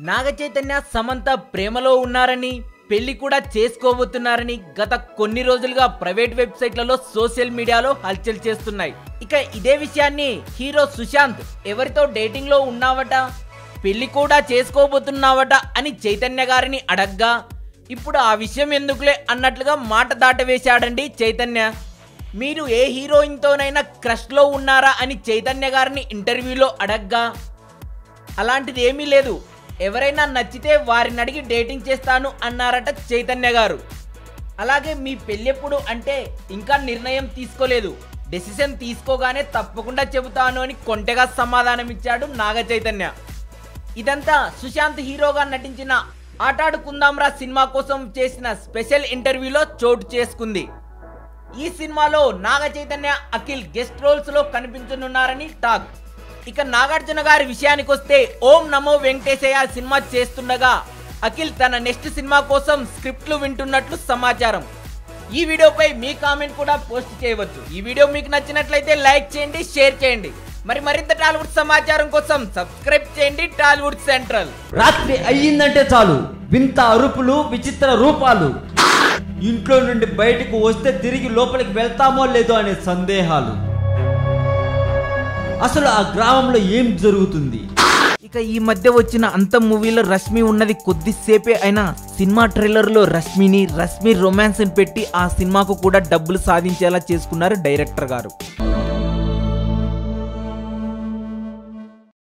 నాగ చైతన్య సమంత ప్రేమలో ఉన్నారని పెళ్లి కూడా చేసుకోబోతున్నారని గత కొన్ని రోజులుగా ప్రైవేట్ వెబ్సైట్లలో సోషల్ మీడియాలో హల్చల్ చేస్తున్నాయి ఇక ఇదే విషయాన్ని హీరో సుశాంత్ ఎవరితో డేటింగ్ లో ఉన్నావట పెళ్లి కూడా చేసుకోబోతున్నావట అని చైతన్య గారిని అడగ్గా ఇప్పుడు ఆ విషయం ఎందుకులే అన్నట్లుగా మాట దాటవేశాడండి చైతన్య మీరు ఏ హీరోయిన్తోనైనా క్రష్లో ఉన్నారా అని చైతన్య గారిని ఇంటర్వ్యూలో అడగ్గా అలాంటిది ఏమీ లేదు ఎవరైనా నచ్చితే వారిని అడిగి డేటింగ్ చేస్తాను అన్నారట చైతన్య గారు అలాగే మీ పెళ్ళెప్పుడు అంటే ఇంకా నిర్ణయం తీసుకోలేదు డెసిషన్ తీసుకోగానే తప్పకుండా చెబుతాను అని కొంటెగా సమాధానం ఇచ్చాడు నాగ చైతన్య ఇదంతా సుశాంత్ హీరోగా నటించిన ఆటాడుకుందాంరా సినిమా కోసం చేసిన స్పెషల్ ఇంటర్వ్యూలో చోటు చేసుకుంది ఈ సినిమాలో నాగ చైతన్య అఖిల్ గెస్ట్ రోల్స్ లో కనిపించనున్నారని టాక్ ఇక నాగార్జున గారి విషయానికి వస్తే ఓం నమో వెంకటేశయ్య సినిమా చేస్తుండగా అఖిల్ తన నెక్స్ట్ సినిమా కోసం స్క్రిప్ట్లు వింటున్నట్లు సమాచారం ఈ వీడియోపై మీ కామెంట్ కూడా పోస్ట్ చేయవచ్చు ఈ వీడియో మీకు నచ్చినట్లయితే లైక్ చేయండి షేర్ చేయండి మరి మరింత టాలీవుడ్ సమాచారం కోసం సబ్స్క్రైబ్ చేయండి టాలీవుడ్ సెంట్రల్ రాత్రి అయ్యిందంటే చాలు వింత అరుపులు విచిత్ర రూపాలు ఇంట్లో నుండి బయటకు వస్తే తిరిగి లోపలికి వెళ్తామో లేదో అనే సందేహాలు అసలు ఆ గ్రామంలో ఏం జరుగుతుంది ఇక ఈ మధ్య వచ్చిన అంత మూవీలో రష్మి ఉన్నది కొద్దిసేపే అయినా సినిమా ట్రైలర్లో రష్మిని రష్మి రొమాన్స్ పెట్టి ఆ సినిమాకు కూడా డబ్బులు సాధించేలా చేసుకున్నారు డైరెక్టర్ గారు